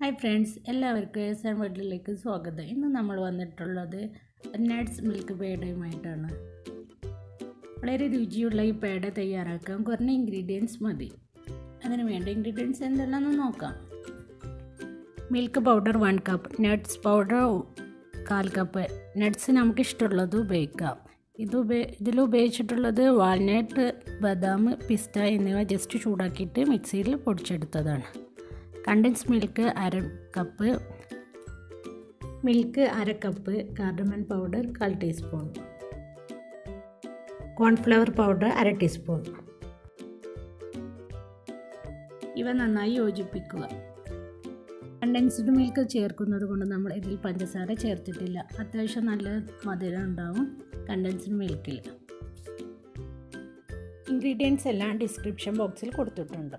Hi friends എല്ലാവർക്കും S N വീട്ടിലേക്ക് സ്വാഗതം ഇന്ന് നമ്മൾ വന്നിട്ടുള്ളത് നട്ട്സ് മിൽക്ക് പേടയുമായിട്ടാണ് വളരെ രുചിയുള്ള ഈ പേട തയ്യാറാക്കാൻ കുറഞ്ഞ ഇൻഗ്രീഡിയൻസ് മതി അതിന് വേണ്ട ഇൻഗ്രീഡിയൻസ് എന്തെല്ലാമെന്ന് നോക്കാം milk powder one cup nuts powder കാൽ കപ്പ് നട്ട്സ് നമുക്ക് ഇഷ്ടമുള്ളത് ഉപയോഗിക്കാം ഇത് ഉപ ഇതിൽ ഉപയോഗിച്ചിട്ടുള്ളത് വാൾനട്ട് ബദാം പിസ്ത എന്നിവ ജസ്റ്റ് ചൂടാക്കിയിട്ട് മിക്സിയിൽ പൊടിച്ചെടുത്തതാണ് കണ്ടൻസ് മിൽക്ക് അര കപ്പ് മിൽക്ക് അര കപ്പ് കാർഡമൻ പൗഡർ കാൽ ടീസ്പൂൺ കോൺഫ്ലവർ പൗഡർ അര ടീസ്പൂൺ ഇവ നന്നായി യോജിപ്പിക്കുക കണ്ടൻസ്ഡ് മിൽക്ക് ചേർക്കുന്നത് കൊണ്ട് നമ്മൾ ഇതിൽ പഞ്ചസാര ചേർത്തിട്ടില്ല അത്യാവശ്യം നല്ല മധുരം ഉണ്ടാവും കണ്ടൻസ്ഡ് മിൽക്കിൽ ഇൻഗ്രീഡിയൻസ് എല്ലാം ഡിസ്ക്രിപ്ഷൻ ബോക്സിൽ കൊടുത്തിട്ടുണ്ട്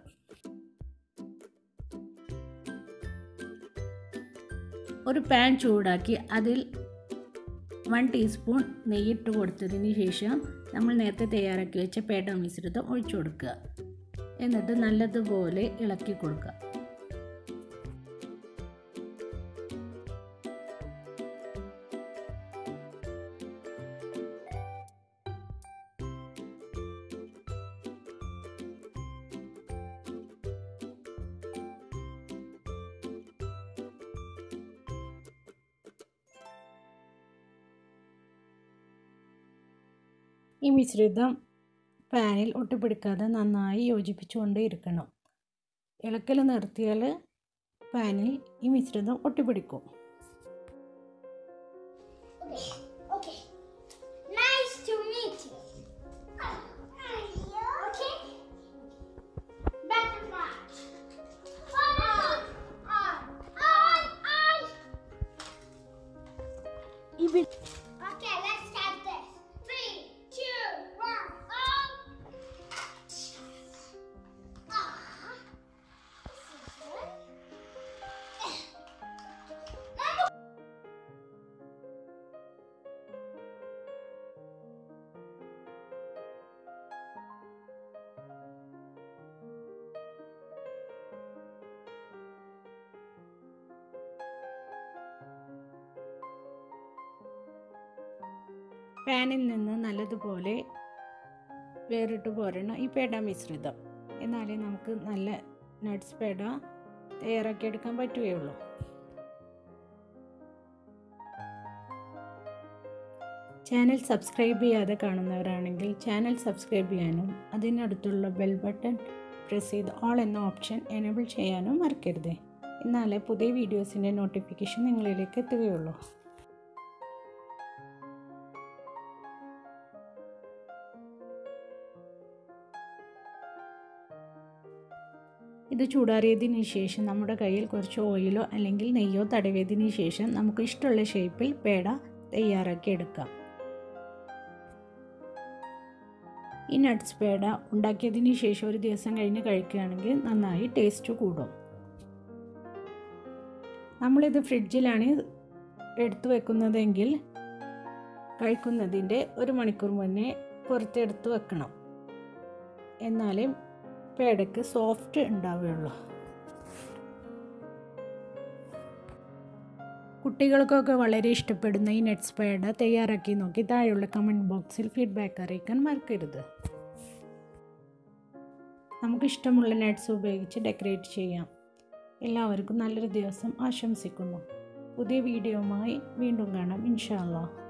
ഒരു പാൻ ചൂടാക്കി അതിൽ വൺ ടീസ്പൂൺ നെയ്യിട്ട് കൊടുത്തതിന് ശേഷം നമ്മൾ നേരത്തെ തയ്യാറാക്കി വെച്ച പേട മിശ്രിതം ഒഴിച്ചു കൊടുക്കുക എന്നിട്ട് നല്ലതുപോലെ ഇളക്കി കൊടുക്കുക ഈ മിശ്രിതം പാനിൽ ഒട്ടിപ്പിടിക്കാതെ നന്നായി യോജിപ്പിച്ചുകൊണ്ടേ ഇരിക്കണം ഇളക്കൽ നിർത്തിയാൽ പാനിൽ ഈ മിശ്രിതം ഒട്ടിപ്പിടിക്കും Okay. Okay. Nice to meet you. Okay. Butterfly. On. On. On. On. Okay, let's start this. Three, two, one, on. Ah. This is good. Number പാനിൽ നിന്ന് നല്ലതുപോലെ വേറിട്ട് പോരണം ഈ പേട മിശ്രിതം എന്നാലേ നമുക്ക് നല്ല നട്ട്സ് പേട തയ്യാറാക്കിയെടുക്കാൻ പറ്റുകയുള്ളൂ ചാനൽ സബ്സ്ക്രൈബ് ചെയ്യാതെ കാണുന്നവരാണെങ്കിൽ ചാനൽ സബ്സ്ക്രൈബ് ചെയ്യാനും അതിനടുത്തുള്ള ബെൽ ബട്ടൺ പ്രസ് ചെയ്ത് ഓൾ എന്ന ഓപ്ഷൻ എനേബിൾ ചെയ്യാനും മറക്കരുത് എന്നാലേ പുതിയ വീഡിയോസിൻ്റെ നോട്ടിഫിക്കേഷൻ നിങ്ങളിലേക്ക് എത്തുകയുള്ളൂ ഇത് ചൂടാറിയതിന് ശേഷം നമ്മുടെ കയ്യിൽ കുറച്ച് ഓയിലോ അല്ലെങ്കിൽ നെയ്യോ തടവിയതിന് ശേഷം നമുക്ക് ഇഷ്ടമുള്ള ഷേപ്പിൽ പേട തയ്യാറാക്കി എടുക്കാം ഈ നട്ട്സ് പേട ഉണ്ടാക്കിയതിന് ശേഷം ഒരു ദിവസം കഴിഞ്ഞ് കഴിക്കുകയാണെങ്കിൽ നന്നായി ടേസ്റ്റ് കൂടും നമ്മളിത് ഫ്രിഡ്ജിലാണ് എടുത്തു വെക്കുന്നതെങ്കിൽ കഴിക്കുന്നതിൻ്റെ ഒരു മണിക്കൂർ മുന്നേ പുറത്തെടുത്ത് വെക്കണം എന്നാലേ പേടയ്ക്ക് സോഫ്റ്റ് ഉണ്ടാവുകയുള്ളൂ കുട്ടികൾക്കൊക്കെ വളരെ ഇഷ്ടപ്പെടുന്ന ഈ നെറ്റ്സ് പേട തയ്യാറാക്കി നോക്കി താഴെയുള്ള കമൻറ്റ് ബോക്സിൽ ഫീഡ്ബാക്ക് അറിയിക്കാൻ മറക്കരുത് നമുക്കിഷ്ടമുള്ള നട്ട്സ് ഉപയോഗിച്ച് ഡെക്കറേറ്റ് ചെയ്യാം എല്ലാവർക്കും നല്ലൊരു ദിവസം ആശംസിക്കുന്നു പുതിയ വീഡിയോയുമായി വീണ്ടും കാണാം ഇൻഷാല്ലാ